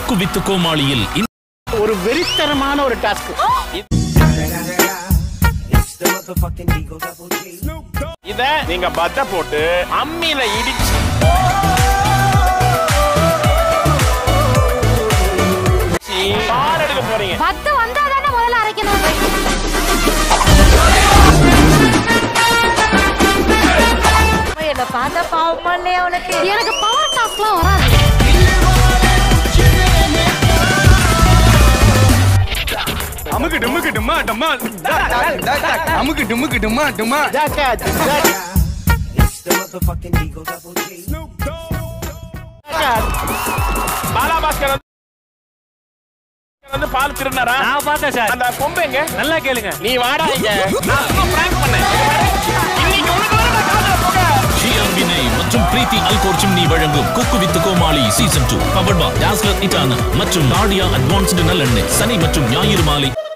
குக்கு with கோமாளியில் இந்த ஒரு வெறித்தனமான ஒரு டாஸ்க் இத நீங்க பத்த போட்டு அம்மியில இடிச்சு பால் எடுக்க போறீங்க பத்து வந்தா தானே முதல்ல அரைக்கணும் என்ன பார்த்தா பாவமா இல்லையா உனக்கு எனக்கு பவர் டாஸ்க்லாம் வராது அமுக்கு டுமுக்கு டுமா டம்மா அமுக்கு டுமுக்கு டுமா டுமா பாலாபாஸ்கர் வந்து- வந்து பால் திருடினாரா நான் பார்த்தேன் சார் அந்த கொம்பு எங்க நல்லா கேளுங்க நீ வாடா இங்க நான் சும்மா prank பண்ணேன் இன்னைக்கு உனக்கு வர நான் காதுல போக ஷியாம் வினய் மற்றும் பிரீத்தி அல்கோர் சிம்னி வழங்கும் cook with Comali season two பவர்பா டாஸ்லர் இட்டானா மற்றும் நாடியா அட்வான்ஸ்டு நல்லெண்ணெய் சனி மற்றும் ஞாயிறு மாலை